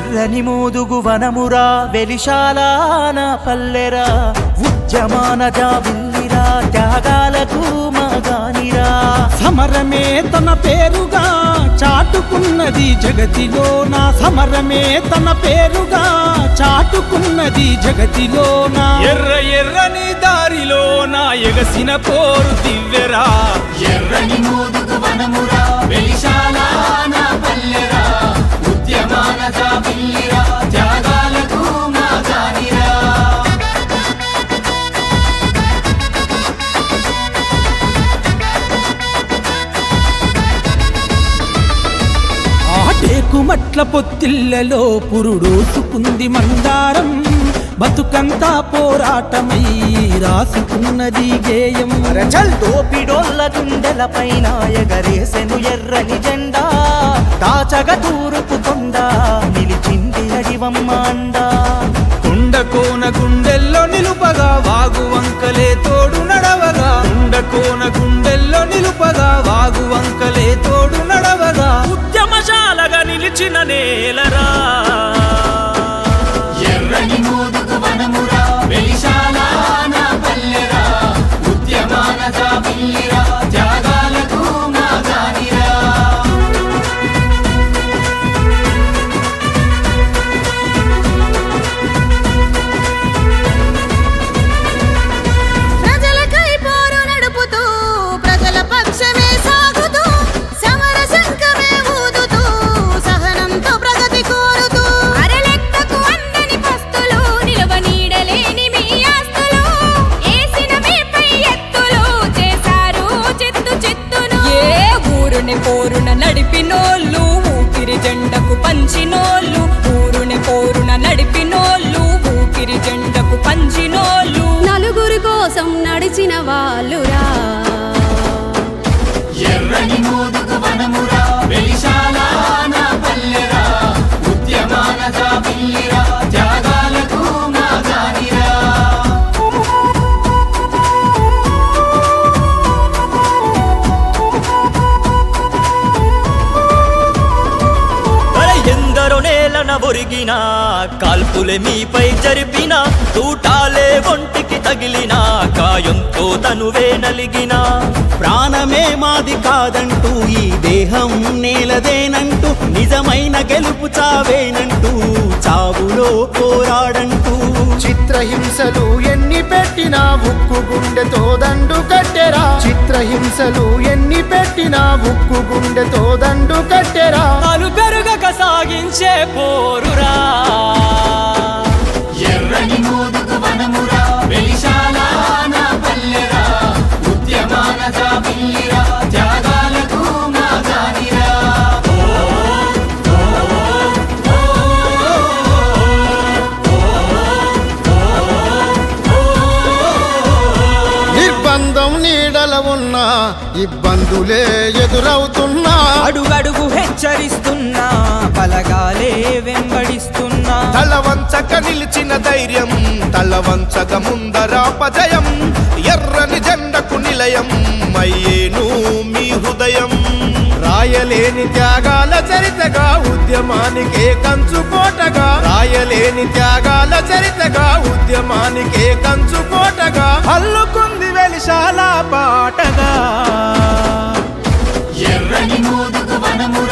ఎర్రని మోదుగు వనమురా వెలిశాలాన పల్లెరా ఉద్యమాన జాబిల్లిరా త్యాగాలకు మగానిరా సమరమే తన పేరుగా చాటుకున్నది జగతిలో నా సమరమే తన పేరుగా చాటుకున్నది జగతిలో నా ఎర్ర ఎర్రని దారిలో నా ఎగసిన పోరు దివ్యరా ఎర్రని మోదుగు వనమురా వెలిశాలాన పల్లెరా ఉద్యమాన జాబిల్లిరా త్యాగాలకు మగానిరా ఆటేకుమట్ల పొత్తిళ్లలో పురుడోసుకుంది మందారం బతుకంతా పోరాటమై రాసుకున్నది గేయం చల్ దోపిడోళ్ళ గుండెల పైన ఎగరేసెను ఎర్రని జెండా తాచగ తూరుపు కొండ నిలిచింది అడివమ్మ అండా కుండ కోన గుండెల్లో నిలుపగా వాగు వంకలే తోడు నడవగా కుండ కోన గుండెల్లో నిలుపగా వాగు వంకలే తోడు నడవగా ఉద్యమశాలగా నిలిచిన నేలరా ఎర్రని మోదుగు వనమురా వెలిశాలాన పల్లెరా ఉద్యమాన జాబిల్లిరా త్యాగాలకు మగానిరా ప్రజలకై పోరు నడుపుతూ ప్రజల పక్షమే సాగుతూ సమర శంఖమే ఊదుతూ సహనంతో ప్రగతి కోరుతూ అరలెక్కకు అందని పస్తులు నిలవ నీడలేని మీ ఆస్తులు ఏసిన మీపై ఎత్తులు చేశారు చిత్తు చిత్తును ఏ ఊరుని పోరున నడిపినోళ్ళు ఊపిరి జెండకు పంచినోళ్ళు ఊరుని పోరున నడిపినోళ్ళు ఊపిరి జెండకు పంచినోళ్ళు నలుగురి కోసం నడిచిన వాళ్ళురా ఎర్రని మోదుగు వనమురా వెలిశాలాన పల్లెరా ఉద్యమాన జాబిల్లిరా త్యాగాలకు మగానిరా అరే ఎందరో నేలన ఒరిగిన కాల్పులే మీపై జరిపిన తూటాలే ఒంటికి తగిలిన కాయంతో తనువే నలిగిన ప్రాణమే మాది కాదంటూ ఈ దేహం నేలదేనంటూ నిజమైన గెలుపు చావేనంటూ చావులో పోరాడంటూ చిత్రహింసలు ఎన్ని పెట్టినా ఉక్కు గుండెతో దండు కట్టెరా చిత్రహింసలు ఎన్ని పెట్టినా ఉక్కు గుండెతో దండు కట్టెరా అలు పెరుగక సాగించే పోరురా ఎర్రని మోదుగు వనమురా వెలిశాలాన పల్లెరా ఉద్యమాన జాబిల్లిరా త్యాగాలకు మగానిరా నిర్బంధం నీడల ఉన్నా ఇబ్బందులే ఎదురవుతున్నా అడుగడుగు హెచ్చరిస్తున్నా బలగాలే వెంబడిస్తున్నా తల వంచక నిలిచిన ధైర్యం తల వంచక ముందరాపజయం ఎర్రని జెండకు నిలయం అయ్యేను మీ హృదయం రాయలేని త్యాగాల చరితగా ఉద్యమానికే కంచుకోటగా రాయలేని త్యాగాల చరితగా ఉద్యమానికే కంచుకోటగా అల్లుకుంది వెలిశాల పాటగా ఎర్రని మోదుగు వనమురా